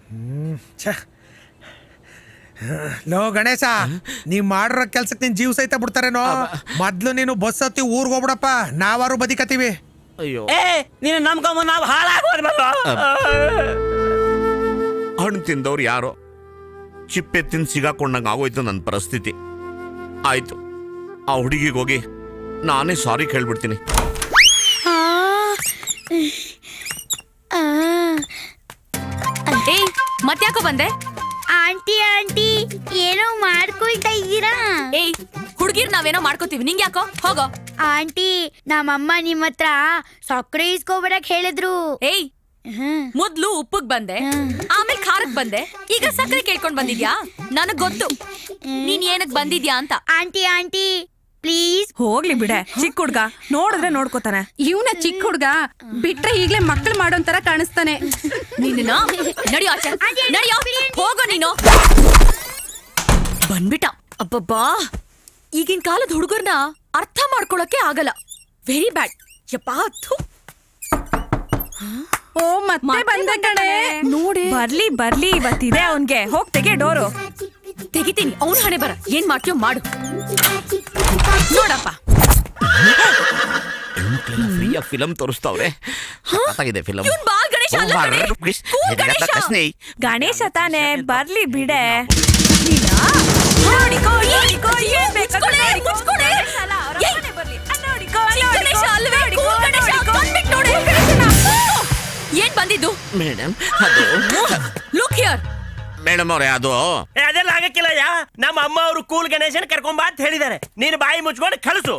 ಛ ಲೋ ಗಣೇಶ ನೀವ್ ಮಾಡಿರೋ ಕೆಲ್ಸಕ್ಕೆ ನಿನ್ ಜೀವ ಸಹಿತ ಬಿಡ್ತಾರೇನೋ ಮೊದ್ಲು ನೀನು ಬಸ್ ಹತ್ತಿ ಊರ್ಗ್ ಹೋಗ್ಬಿಡಪ್ಪ ನಾವಾರು ಬದಿಕತೀವಿ ಅಯ್ಯೋ ಏ ನೀನು ನಂಬ್ಕೊಂಬ ನಾವು ಹಾಳಾಗೋದ್ಬಲ್ಲ ಹಣ್ಣು ತಿಂದವ್ರು ಯಾರೋ ಚಿಪ್ಪೆ ತಿಂದು ಸಿಗಾಕೊಂಡಂಗೆ ಆಗೋಯ್ತು ನನ್ನ ಪರಿಸ್ಥಿತಿ ಆಯ್ತು ಆ ಹುಡುಗಿಗೆ ಹೋಗಿ ನಾನೇ ಸಾರಿ ಕೇಳ್ಬಿಡ್ತೀನಿ ಏಯ್ ಮತ್ತ್ಯಾಕೋ ಬಂದೆ ಆಂಟಿ ಆಂಟಿ ಏನೋ ಮಾಡ್ಕೊಳ್ತಾ ಇದ್ದೀರಾ ಏಯ್ ಹುಡ್ಗಿರ್ ನಾವೇನೋ ಮಾಡ್ಕೋತೀವಿ ನಿಂಗ್ ಯಾಕೋ ಹೋಗೋ ಆಂಟಿ ನಮ್ಮಮ್ಮ ನಿಮ್ಮ ಹತ್ರ ಸಕ್ಕರೆ ಇಸ್ಕೊಬರಕ್ ಹೇಳಿದ್ರು ಏಯ್ ಹ್ಮ್. ಮೊದ್ಲು ಉಪ್ಪಗ್ ಬಂದೆ ಹ್ಮ್. ಆಮೇಲೆ ಖಾರಕ್ ಬಂದೆ ಈಗ ಸಕ್ಕರೆ ಕೇಳ್ಕೊಂಡ್ ಬಂದಿದ್ಯಾ ನನಗ್ ಗೊತ್ತು ನೀನ್ ಏನಕ್ ಬಂದಿದ್ಯಾ ಅಂತ ಆಂಟಿ ಆಂಟಿ ಪ್ಲೀಸ್ ಹೋಗ್ಲಿ ಬಿಡೆ ಚಿಕ್ಕ ಹುಡ್ಗ ನೋಡಿದ್ರೆ ನೋಡ್ಕೋತಾನೆ ಇವನ ಚಿಕ್ಕ ಹುಡ್ಗ ಬಿಟ್ರೆ ಈಗ್ಲೇ ಮಕ್ಳು ಮಾಡೋಂತರ ಕಾಣಿಸ್ತಾನೆ ನಿನ್ನ ನಡಿಯೋ ಆಚೆ ನಡಿಯೋ ಹೋಗೋ ನೀನು ಬಂದ್ಬಿಟ್ಟ ಅಬ್ಬಬ್ಬಾ ಈಗಿನ ಕಾಲದ ಹುಡುಗರ್ನ ಅರ್ಥ ಮಾಡ್ಕೊಳಕ್ಕೆ ಆಗಲ್ಲ ವೆರಿ ಬ್ಯಾಡ್ ಯಪ್ಪಾ ಥು. ಓ ಮತ್ತೆ ಬಂದೆ ಕಣೆ ನೋಡಿ ಬರ್ಲಿ ಬರ್ಲಿ ಇವತ್ತಿದೆ ಅವನ್ಗೆ ಹೋಗ್ ತೆಗೆ ಡೋರು ತೆಗಿತೀನಿ ಅವ್ನ ಹಣೆ ಬರ ಏನ್ ಮಾಡ್ತೀಯೋ ಮಾಡು ನೋಡಪ್ಪ ಹೆಣ್ಮಕ್ಳೆಲ್ಲ ಫ್ರೀಯಾಗಿ ಫಿಲಮ್ ತೋರಿಸ್ತಾವ್ರೆ ಸಖತ್ತಾಗಿದೆ ಫಿಲಮ್ ಇವ್ನ್ ಬಾಲ್ ಗಣೇಶ ಅಲ್ಲ ಕಣೆ. ಕೂಲ್ ಗಣೇಶ. ಗಣೇಶ ತಾನೆ ಬರ್ಲಿ ಬಿಡೆ ನೋಡಿಕೋ, ನೋಡಿಕೋ, ಏನ್ ಮುಚ್ಕೊಳೆ, ಮುಚ್ಕೊಳೆ. ಏಯ್, ಚಿಕ್ಕ ಗಣೇಶ ಅಲ್ವೇ, ಕೂಲ್ ಗಣೇಶ, ಬಂದ್ಬಿಟ್ ನೋಡು. ಏನ್ ಬಂದಿದ್ದು ಮೇಡಮ್ ಅದು ಲುಕ್ ಹಿಯರ್ ಮೇಡಮ್ ಅವ್ರೆ ಅದು ಏ, ಅದೆಲ್ಲ ಆಗಕ್ಕಿಲ್ಲ ಯಾ ನಮ್ಮ ಅಮ್ಮ ಅವರು ಕೂಲ್ ಗಣೇಶನ್ ಕರ್ಕೊಂಬ ಅಂತ ಹೇಳಿದ್ದಾರೆ ನೀನು ಬಾಯಿ ಮುಚ್ಕೊಂಡು ಕಳಿಸು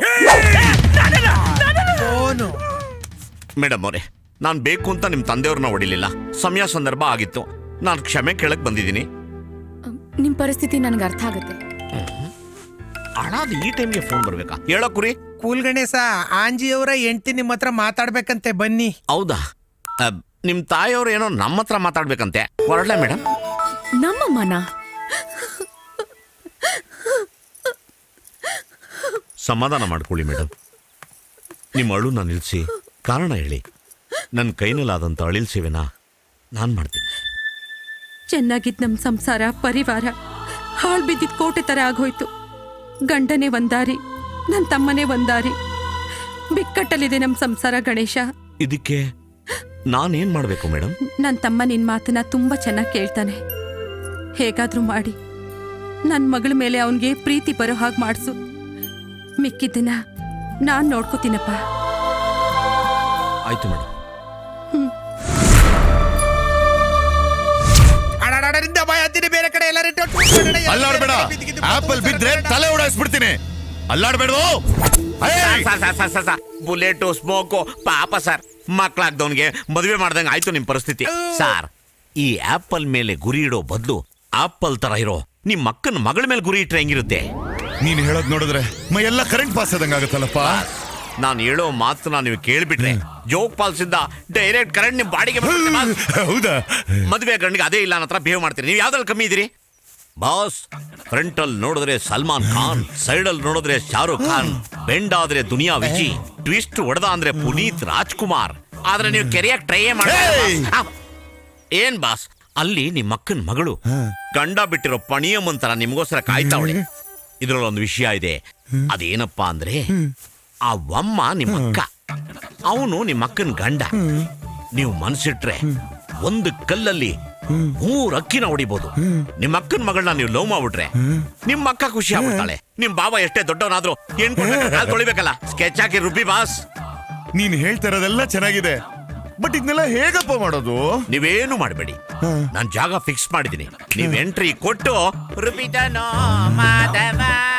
ಫೋನು ಮೇಡಮ್ ಅವರೇ ನಾನು ಬೇಕು ಅಂತ ನಿಮ್ಮ ತಂದೆಯವ್ರನ್ನ ಹೊಡಿಲಿಲ್ಲ ಸಮಯ ಸಂದರ್ಭ ಆಗಿತ್ತು ನಾನು ಕ್ಷಮೆ ಕೇಳಕ್ ಬಂದಿದ್ದೀನಿ ನಿಮ್ ಪರಿಸ್ಥಿತಿ ನನ್ಗೆ ಅರ್ಥ ಆಗುತ್ತೆ ಅಳಾದ ಈ ಟೈಮ್ಗೆ ಫೋನ್ ಬರ್ಬೇಕಾ ಹೇಳೋ ಕುರಿ ಕೂಲ್ ಗಣೇಶ ಆಂಜಿಯವರ ಹೆಂಡತಿ ನಿಮ್ಮ ಹತ್ರ ಮಾತಾಡ್ಬೇಕಂತೆ ಬನ್ನಿ ಹೌದಾ ಅಹ್, ನಿಮ್ ತಾಯಿಯವ್ರು ಏನೋ ನಮ್ಮ ಹತ್ರ ಮಾತಾಡ್ಬೇಕಂತೆ ಹೊರಡ್ಲಾ ಮೇಡಮ್ ನಮ್ಮ ಮನ ಸಮಾಧಾನ ಮಾಡ್ಕೊಳ್ಳಿ ಮೇಡಮ್ ನಿಮ್ಮ ಅಳುನ ನಿಲ್ಲಿಸಿ ಕಾರಣ ಹೇಳಿ ನನ್ನ ಕೈನಲ್ಲಾದಂಥ ಅಳಿಲ್ ಸೇವೆನ ನಾನು ಮಾಡ್ತೀನಿ ಚೆನ್ನಾಗಿದ್ ನಮ್ ಸಂಸಾರ ಪರಿವಾರ ಹಾಳ್ ಬಿದ್ದಿದ್ ಕೋಟೆ ತರ ಆಗೋಯ್ತು ಗಂಡನೇ ಒಂದಾರಿ ನನ್ ತಮ್ಮನೇ ಒಂದಾರಿ ಬಿಕ್ಕಟ್ಟಲ್ಲಿದೆ ನಮ್ ಸಂಸಾರ ಗಣೇಶ ಇದಕ್ಕೆ ನಾನೇನ್ ಮಾಡ್ಬೇಕು ಮೇಡಮ್ ನನ್ ತಮ್ಮ ನಿನ್ ಮಾತನ್ನ ತುಂಬಾ ಚೆನ್ನಾಗಿ ಕೇಳ್ತಾನೆ ಹೇಗಾದ್ರೂ ಮಾಡಿ ನನ್ ಮಗಳ ಮೇಲೆ ಅವನ್ಗೆ ಪ್ರೀತಿ ಬರೋ ಹಾಗೆ ಮಾಡ್ಸು ಮಿಕ್ಕಿದ್ದನ್ನ ನಾನ್ ನೋಡ್ಕೋತೀನಪ್ಪ ಆಯ್ತು ಮೇಡಮ್ ಅಡಾಡಾಡರಿಂದ ಭಯ ಹತ್ತೀನಿ ಬೇರೆ ಕಡೆ ಎಲ್ಲ ಅಲ್ಲಾಡ್ಬೇಡ ಆಪಲ್ ಬಿದ್ರೆ ತಲೆ ಓಡಾಯಿಸ್ಬಿಡ್ತೀನಿ ಅಲ್ಲಾಡ್ಬೇಡವೋ ಬುಲೆಟು ಸ್ಮೋಕು ಪಾಪ ಸರ್ ಮಕ್ಕಳಾಗ್ದವನ್ಗೆ ಮದುವೆ ಮಾಡ್ದಂಗೆ ಆಯ್ತು ನಿಮ್ ಪರಿಸ್ಥಿತಿ ಸಾರ್ ಈ ಆಪಲ್ ಮೇಲೆ ಗುರಿ ಇಡೋ ಬದಲು ಆಪಲ್ ತರ ಇರೋ ನಿಮ್ ಅಕ್ಕನ ಮಗಳ ಮೇಲೆ ಗುರಿ ಇಟ್ರೆ ಹೆಂಗಿರುತ್ತೆ ನೀನ್ ಹೇಳೋದ್ ನೋಡಿದ್ರೆ ಮೈ ಎಲ್ಲ ಕರೆಂಟ್ ಪಾಸ್ ಆದಂಗಾಗತ್ತಲ್ಲಪ್ಪ ನಾನು ಹೇಳೋ ಮಾತನ್ನ ನೀವು ಕೇಳ್ಬಿಟ್ರೆ ಜೋಗ್ ಪಾಲ್ಸಿಂದ ಡೈರೆಕ್ಟ್ ಕರೆಂಟ್ ನಿಮ್ ಬಾಡಿಗೆ ಬರುತ್ತೆ boss. ಹೌದಾ ಮದುವೆ ಗಂಡಿಗೆ ಅದೇ ಇಲ್ಲ ಅನ್ನತ್ರ ಬಿಹೇವ್ ಮಾಡ್ತೀರಿ ನೀವು ಯಾವ್ದ್ರಲ್ಲಿ ಕಮ್ಮಿ ಇದೀರಿ ಬಾಸ್ ಫ್ರಂಟ್ ಅಲ್ಲಿ ನೋಡಿದ್ರೆ ಸಲ್ಮಾನ್ ಖಾನ್ ಸೈಡ್ ಅಲ್ಲಿ ನೋಡಿದ್ರೆ ಶಾರುಖ್ ಖಾನ್ ಬೆಂಡ್ ಆದ್ರೆ ದುನಿಯಾ ವಿಜಿ ಟ್ವಿಸ್ಟ್ ಹೊಡೆದ ಅಂದ್ರೆ ಪುನೀತ್ ರಾಜ್ಕುಮಾರ್ ಆದ್ರೆ ನೀವು ಕೆರೆಯಾಗ ಟ್ರೈ ಮಾಡಿ ಏನ್ ಬಾಸ್ ಅಲ್ಲಿ ನಿಮ್ಮ ಅಕ್ಕನ ಮಗಳು ಗಂಡ ಬಿಟ್ಟಿರೋ ಪಣಿಯಮ್ಮಂತರ ನಿಮ್ಗೋಸ್ಕರ ಕಾಯ್ತಾವಳೆ ಇದ್ರಲ್ಲಿ ಒಂದು ವಿಷಯ ಇದೆ ಅದೇನಪ್ಪಾ ಅಂದ್ರೆ ಆ ವಮ್ಮ ನಿಮ್ಮ ಅಕ್ಕ ಅವನು ನಿಮ್ಮ ಅಕ್ಕನ ಗಂಡ ನೀವು ಮನ್ಸಿಟ್ರೆ ಒಂದು ಕಲ್ಲಲ್ಲಿ ಮೂರ್ ಅಕ್ಕಿನ ಹೊಡಿಬಹುದು ನಿಮ್ಮ ಅಕ್ಕನ ಮಗಳನ್ನ ನೀವು ಲವ್ ಮಾಡ್ಬಿಟ್ರೆ ನಿಮ್ಮ ಅಕ್ಕ ಖುಷಿ ಆಗ್ಬಿಡ್ತಾಳೆ ನಿಮ್ ಬಾಬಾ ಎಷ್ಟೇ ದೊಡ್ಡವನಾದ್ರೂ ಏನ್ ತೊಳಿಬೇಕಲ್ಲ ಸ್ಕೆಚ್ ಹಾಕಿ ರುಬ್ಬಿ ಬಾಸ್ ನೀನ್ ಹೇಳ್ತಾ ಇರೋದೆಲ್ಲ ಚೆನ್ನಾಗಿದೆ ಬಟ್ ಇದನ್ನೆಲ್ಲ ಹೇಗಪ್ಪ ಮಾಡೋದು ನೀವೇನು ಮಾಡಬೇಡಿ ನಾನ್ ಜಾಗ ಫಿಕ್ಸ್ ಮಾಡಿದೀನಿ ನೀವ್ ಎಂಟ್ರಿ ಕೊಟ್ಟು ರುಬಿದನೋ ಮಾಧವ